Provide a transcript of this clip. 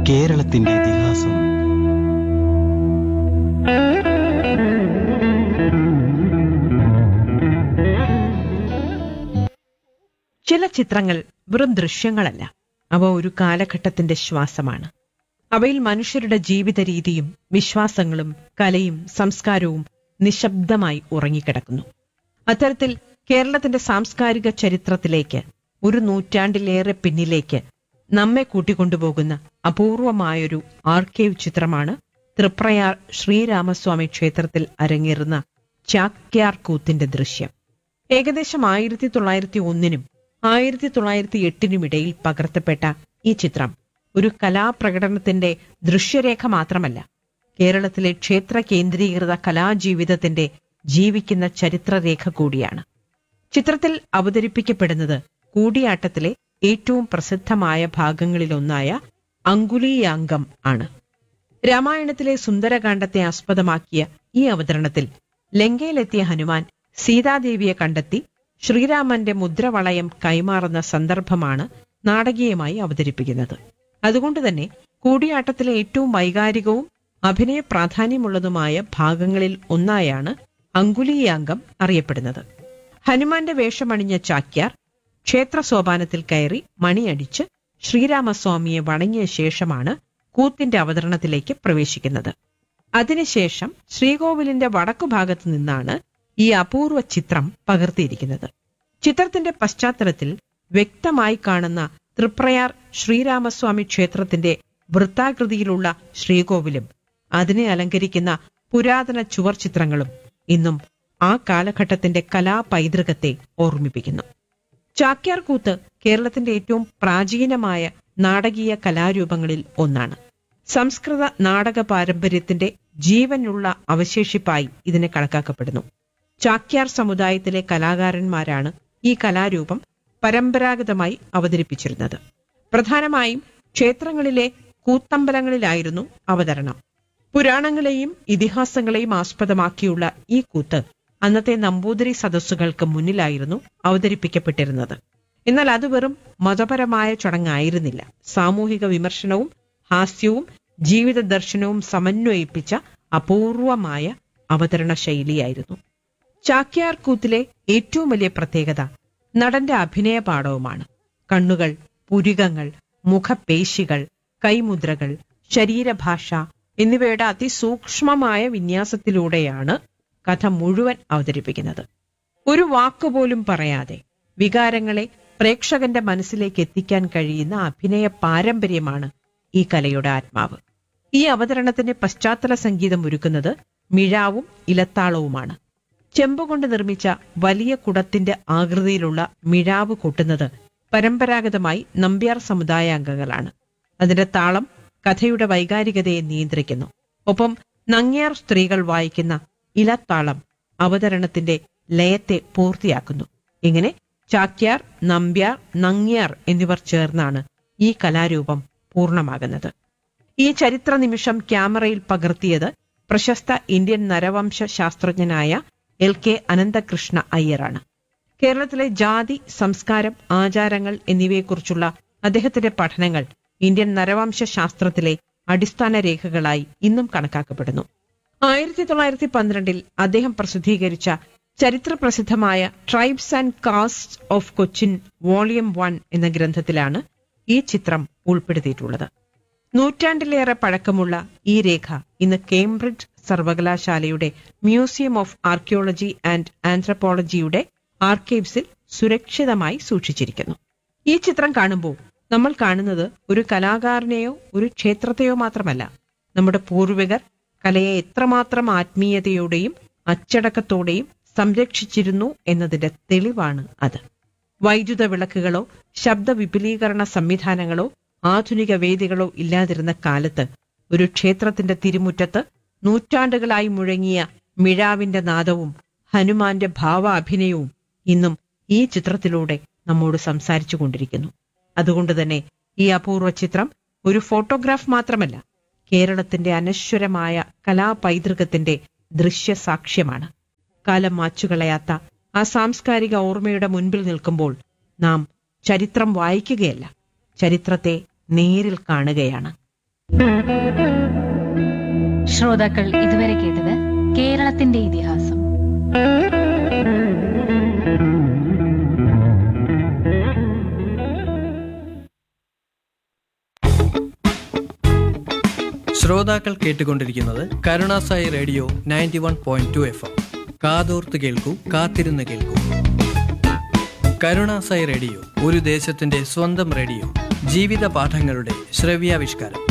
കേരളത്തിന്റെ ഇതിഹാസം ചില ചിത്രങ്ങൾ വെറും ദൃശ്യങ്ങളല്ല അവ ഒരു കാലഘട്ടത്തിന്റെ ശ്വാസമാണ് അവയിൽ മനുഷ്യരുടെ ജീവിത രീതിയും വിശ്വാസങ്ങളും കലയും സംസ്കാരവും നിശബ്ദമായി ഉറങ്ങിക്കിടക്കുന്നു അത്തരത്തിൽ കേരളത്തിന്റെ സാംസ്കാരിക ചരിത്രത്തിലേക്ക് ഒരു നൂറ്റാണ്ടിലേറെ പിന്നിലേക്ക് നമ്മെ കൂട്ടിക്കൊണ്ടുപോകുന്ന അപൂർവമായൊരു ആർക്കൈവ് ചിത്രമാണ് തൃപ്രയാർ ശ്രീരാമസ്വാമി ക്ഷേത്രത്തിൽ അരങ്ങേറുന്ന ചാക്യാർ കൂത്തിന്റെ ദൃശ്യം ഏകദേശം ആയിരത്തി തൊള്ളായിരത്തി ഒന്നിനും ആയിരത്തി തൊള്ളായിരത്തി എട്ടിനും ഇടയിൽ പകർത്തപ്പെട്ട ഈ ചിത്രം ഒരു കലാപ്രകടനത്തിന്റെ ദൃശ്യരേഖ മാത്രമല്ല കേരളത്തിലെ ക്ഷേത്ര കേന്ദ്രീകൃത കലാജീവിതത്തിന്റെ ജീവിക്കുന്ന ചരിത്രരേഖ കൂടിയാണ് ചിത്രത്തിൽ അവതരിപ്പിക്കപ്പെടുന്നത് കൂടിയാട്ടത്തിലെ ഏറ്റവും പ്രസിദ്ധമായ ഭാഗങ്ങളിലൊന്നായ അങ്കുലീയാംഗം ആണ് രാമായണത്തിലെ സുന്ദരകാന്ഡത്തെ ആസ്പദമാക്കിയ ഈ അവതരണത്തിൽ ലങ്കയിലെത്തിയ ഹനുമാൻ സീതാദേവിയെ കണ്ടെത്തി ശ്രീരാമന്റെ മുദ്രവളയം കൈമാറുന്ന സന്ദർഭമാണ് നാടകീയമായി അവതരിപ്പിക്കുന്നത് അതുകൊണ്ട് തന്നെ കൂടിയാട്ടത്തിലെ ഏറ്റവും വൈകാരികവും അഭിനയ പ്രാധാന്യമുള്ളതുമായ ഭാഗങ്ങളിൽ ഒന്നായാണ് അങ്കുലീയാംഗം അറിയപ്പെടുന്നത് ഹനുമാന്റെ വേഷമണിഞ്ഞ ചാക്യാർ ക്ഷേത്ര സോപാനത്തിൽ കയറി മണിയടിച്ച് ശ്രീരാമസ്വാമിയെ വണങ്ങിയ ശേഷമാണ് കൂത്തിന്റെ അവതരണത്തിലേക്ക് പ്രവേശിക്കുന്നത് അതിനുശേഷം ശ്രീകോവിലിന്റെ വടക്കുഭാഗത്തു നിന്നാണ് ഈ അപൂർവ ചിത്രം പകർത്തിയിരിക്കുന്നത് ചിത്രത്തിന്റെ പശ്ചാത്തലത്തിൽ വ്യക്തമായി കാണുന്ന തൃപ്രയാർ ശ്രീരാമസ്വാമി ക്ഷേത്രത്തിന്റെ വൃത്താകൃതിയിലുള്ള ശ്രീകോവിലും അതിനെ അലങ്കരിക്കുന്ന പുരാതന ചുവർ ചിത്രങ്ങളും ഇന്നും ആ കാലഘട്ടത്തിന്റെ കലാപൈതൃകത്തെ ഓർമ്മിപ്പിക്കുന്നു ചാക്യാർ കൂത്ത് കേരളത്തിന്റെ ഏറ്റവും പ്രാചീനമായ നാടകീയ കലാരൂപങ്ങളിൽ ഒന്നാണ് സംസ്കൃത നാടക പാരമ്പര്യത്തിന്റെ ജീവനുള്ള അവശേഷിപ്പായി ഇതിനെ കണക്കാക്കപ്പെടുന്നു ചാക്യാർ സമുദായത്തിലെ കലാകാരന്മാരാണ് ഈ കലാരൂപം പരമ്പരാഗതമായി അവതരിപ്പിച്ചിരുന്നത് പ്രധാനമായും ക്ഷേത്രങ്ങളിലെ കൂത്തമ്പലങ്ങളിലായിരുന്നു അവതരണം പുരാണങ്ങളെയും ഇതിഹാസങ്ങളെയും ആസ്പദമാക്കിയുള്ള ഈ കൂത്ത് അന്നത്തെ നമ്പൂതിരി സദസ്സുകൾക്ക് മുന്നിലായിരുന്നു അവതരിപ്പിക്കപ്പെട്ടിരുന്നത് എന്നാൽ അത് വെറും മതപരമായ ചടങ്ങായിരുന്നില്ല സാമൂഹിക വിമർശനവും ഹാസ്യവും ജീവിത ദർശനവും സമന്വയിപ്പിച്ച അപൂർവമായ അവതരണ ശൈലിയായിരുന്നു ചാക്യാർ കൂത്തിലെ ഏറ്റവും വലിയ പ്രത്യേകത നടന്റെ അഭിനയ പാഠവുമാണ് കണ്ണുകൾ പുരികങ്ങൾ മുഖപേശികൾ കൈമുദ്രകൾ ശരീരഭാഷ എന്നിവയുടെ അതിസൂക്ഷ്മമായ വിന്യാസത്തിലൂടെയാണ് കഥ മുഴുവൻ അവതരിപ്പിക്കുന്നത് ഒരു വാക്കുപോലും പറയാതെ വികാരങ്ങളെ പ്രേക്ഷകന്റെ മനസ്സിലേക്ക് എത്തിക്കാൻ കഴിയുന്ന അഭിനയ പാരമ്പര്യമാണ് ഈ കലയുടെ ആത്മാവ് ഈ അവതരണത്തിന് പശ്ചാത്തല സംഗീതം ഒരുക്കുന്നത് മിഴാവും ഇലത്താളവുമാണ് ചെമ്പുകൊണ്ട് നിർമ്മിച്ച വലിയ കുടത്തിന്റെ ആകൃതിയിലുള്ള മിഴാവ് കൊട്ടുന്നത് പരമ്പരാഗതമായി നമ്പ്യാർ സമുദായ അംഗങ്ങളാണ് അതിന്റെ താളം കഥയുടെ വൈകാരികതയെ നിയന്ത്രിക്കുന്നു ഒപ്പം നങ്ങ്യാർ സ്ത്രീകൾ വായിക്കുന്ന ഇലത്താളം അവതരണത്തിന്റെ ലയത്തെ പൂർത്തിയാക്കുന്നു ഇങ്ങനെ ചാക്യാർ നമ്പ്യാർ നങ്ങ്യാർ എന്നിവർ ചേർന്നാണ് ഈ കലാരൂപം പൂർണ്ണമാകുന്നത് ഈ ചരിത്ര നിമിഷം ക്യാമറയിൽ പകർത്തിയത് പ്രശസ്ത ഇന്ത്യൻ നരവംശ ശാസ്ത്രജ്ഞനായ എൽ കെ അനന്തകൃഷ്ണ അയ്യറാണ് കേരളത്തിലെ ജാതി സംസ്കാരം ആചാരങ്ങൾ എന്നിവയെക്കുറിച്ചുള്ള അദ്ദേഹത്തിന്റെ പഠനങ്ങൾ ഇന്ത്യൻ നരവംശ ശാസ്ത്രത്തിലെ അടിസ്ഥാന രേഖകളായി ഇന്നും കണക്കാക്കപ്പെടുന്നു ആയിരത്തി തൊള്ളായിരത്തി പന്ത്രണ്ടിൽ അദ്ദേഹം പ്രസിദ്ധീകരിച്ച ചരിത്രപ്രസിദ്ധമായ tribes and caste of Cochin volume one എന്ന ഗ്രന്ഥത്തിലാണ് ഈ ചിത്രം ഉൾപ്പെടുത്തിയിട്ടുള്ളത് നൂറ്റാണ്ടിലേറെ പഴക്കമുള്ള ഈ രേഖ ഇന്ന് കേംബ്രിഡ്ജ് സർവകലാശാലയുടെ മ്യൂസിയം ഓഫ് ആർക്കിയോളജി ആൻഡ് ആന്ത്രപ്പോളജിയുടെ ആർക്കൈവ്സിൽ സുരക്ഷിതമായി സൂക്ഷിച്ചിരിക്കുന്നു ഈ ചിത്രം കാണുമ്പോൾ നമ്മൾ കാണുന്നത് ഒരു കലാകാരനെയോ ഒരു ക്ഷേത്രത്തെയോ മാത്രമല്ല നമ്മുടെ പൂർവികർ കലയെ എത്രമാത്രം ആത്മീയതയോടെയും അച്ചടക്കത്തോടെയും സംരക്ഷിച്ചിരുന്നു എന്നതിന്റെ തെളിവാണ് അത് വൈദ്യുത വിളക്കുകളോ ശബ്ദ വിപുലീകരണ സംവിധാനങ്ങളോ ആധുനിക വേദികളോ ഇല്ലാതിരുന്ന കാലത്ത് ഒരു ക്ഷേത്രത്തിന്റെ തിരുമുറ്റത്ത് നൂറ്റാണ്ടുകളായി മുഴങ്ങിയ മിഴാവിന്റെ നാദവും ഹനുമാന്റെ ഭാവാഭിനയവും ഇന്നും ഈ ചിത്രത്തിലൂടെ നമ്മോട് സംസാരിച്ചു കൊണ്ടിരിക്കുന്നു അതുകൊണ്ട് തന്നെ ഈ അപൂർവ ചിത്രം ഒരു ഫോട്ടോഗ്രാഫ് മാത്രമല്ല കേരളത്തിന്റെ അനശ്വരമായ കലാപൈതൃകത്തിന്റെ ദൃശ്യസാക്ഷ്യമാണ് കാലം മാച്ചുകളയാത്ത ആ സാംസ്കാരിക ഓർമ്മയുടെ മുൻപിൽ നിൽക്കുമ്പോൾ നാം ചരിത്രം വായിക്കുകയല്ല ചരിത്രത്തെ നേരിൽ കാണുകയാണ് ശ്രോതാക്കൾ ഇതുവരെ കേട്ടത് കേരളത്തിന്റെ ഇതിഹാസം ശ്രോതാക്കൾ കേട്ടുകൊണ്ടിരിക്കുന്നത് കരുണാസായി radio ninety one point two F M കാതോർത്ത് കേൾക്കൂ കാത്തിരുന്ന് കേൾക്കൂ കരുണാസായി റേഡിയോ ഒരു ദേശത്തിന്റെ സ്വന്തം റേഡിയോ ജീവിത പാഠങ്ങളുടെ ശ്രവ്യാവിഷ്കാരം